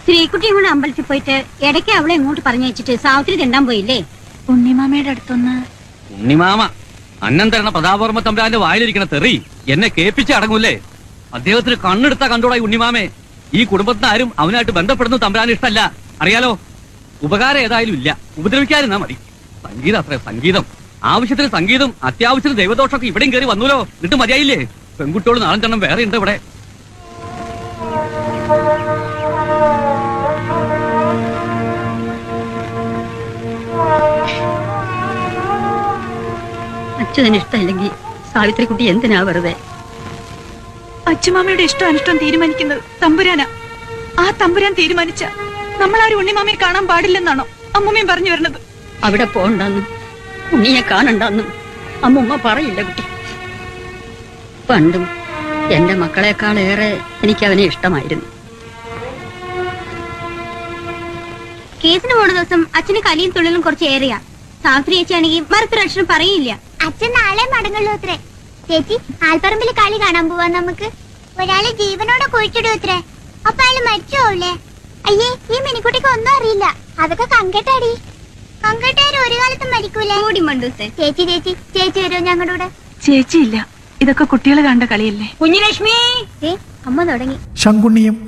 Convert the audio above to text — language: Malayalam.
ശ്രീകുട്ടിയും കൂടെ അമ്പലത്തിൽ പോയിട്ട് ഇടയ്ക്ക് അവളെ ഇങ്ങോട്ട് പറഞ്ഞു വെച്ചിട്ട് സാവിത്രി തിണ്ടാൻ പോയില്ലേ ഉണ്ണിമാമയുടെ അടുത്തൊന്ന് ഉണ്ണിമാമ അന്നം തരണ പ്രതാപവർമ്മ തമ്പുരാന്റെ വായിലിരിക്കണ തെറി എന്നെ കേൾപ്പിച്ച് അടങ്ങൂലേ അദ്ദേഹത്തിന് കണ്ണെടുത്താ കണ്ടോടാ ഈ ഉണ്ണിമാമേ ഈ കുടുംബത്തിന് ആരും അവനായിട്ട് ബന്ധപ്പെടുന്നു തമ്പുരാൻ ഇഷ്ടല്ല അറിയാലോ ഉപകാരം ഏതായാലും ഇല്ല ഉപദ്രവിക്കാതിരുന്നാ മതി സംഗീതം അത്ര സംഗീതം ആവശ്യത്തിന് സംഗീതം അത്യാവശ്യത്തിന് ദൈവദോഷമൊക്കെ ഇവിടെയും കയറി വന്നൂലോ എന്നിട്ട് മതിയായില്ലേ പെൺകുട്ടിയോട് നാളെണ്ണം വേറെ ഉണ്ട് ഇവിടെ അച്ഛന് ഇഷ്ടമില്ലെങ്കിൽ സാവിത്രി കുട്ടി എന്തിനാ വെറുതെ അച്ഛമാമയുടെ ഇഷ്ടം അനിഷ്ടം തീരുമാനിക്കുന്നത് തമ്പുരാനാ ആ തമ്പുരാൻ തീരുമാനിച്ച നമ്മളാരും ഉണ്ണിമാമയെ കാണാൻ പാടില്ലെന്നാണോ അമ്മൂമ്മയും പറഞ്ഞു വരുന്നത് അവിടെ പോണ്ടെന്നും ഉണ്ണിയെ കാണണ്ടെന്നും അമ്മുമ്മ പറയില്ല കുട്ടി പണ്ടും എന്റെ മക്കളെക്കാളേറെ എനിക്ക് അവനെ ഇഷ്ടമായിരുന്നു കേസിന് പോണ ദിവസം അച്ഛന് കലിയും തുള്ളലും കുറച്ച് ഏറിയ സാവിത്രി ചേച്ചിയാണെങ്കിൽ മറുത്തൊരക്ഷരം പറയില്ല അച്ഛൻ നാളെ മടങ്ങുള്ളൂ അത്രേ ചേച്ചി ആൽപ്പറമ്പിൽ കളി കാണാൻ പോവാ നമുക്ക് ഒരാളെ ജീവനോടെ കുഴിച്ചിടും അത്രേ അപ്പൊ അയാള് മരിച്ചോളേ അയ്യേ ഈ മിനിക്കുട്ടിക്ക് ഒന്നും അറിയില്ല അതൊക്കെ കങ്കട്ടാടി കങ്കട്ടാര് ഒരു കാലത്തും മരിക്കൂലേ കൂടി മണ്ടൂസേ ചേച്ചി ചേച്ചി ചേച്ചി വരുമോ ഞങ്ങളുടെ കൂടെ ചേച്ചിയില്ല ഇതൊക്കെ കുട്ടികൾ കണ്ട കളിയല്ലേ കുഞ്ഞുലക്ഷ്മി ഏ അമ്മ തുടങ്ങി ശങ്കുണ്ണിയും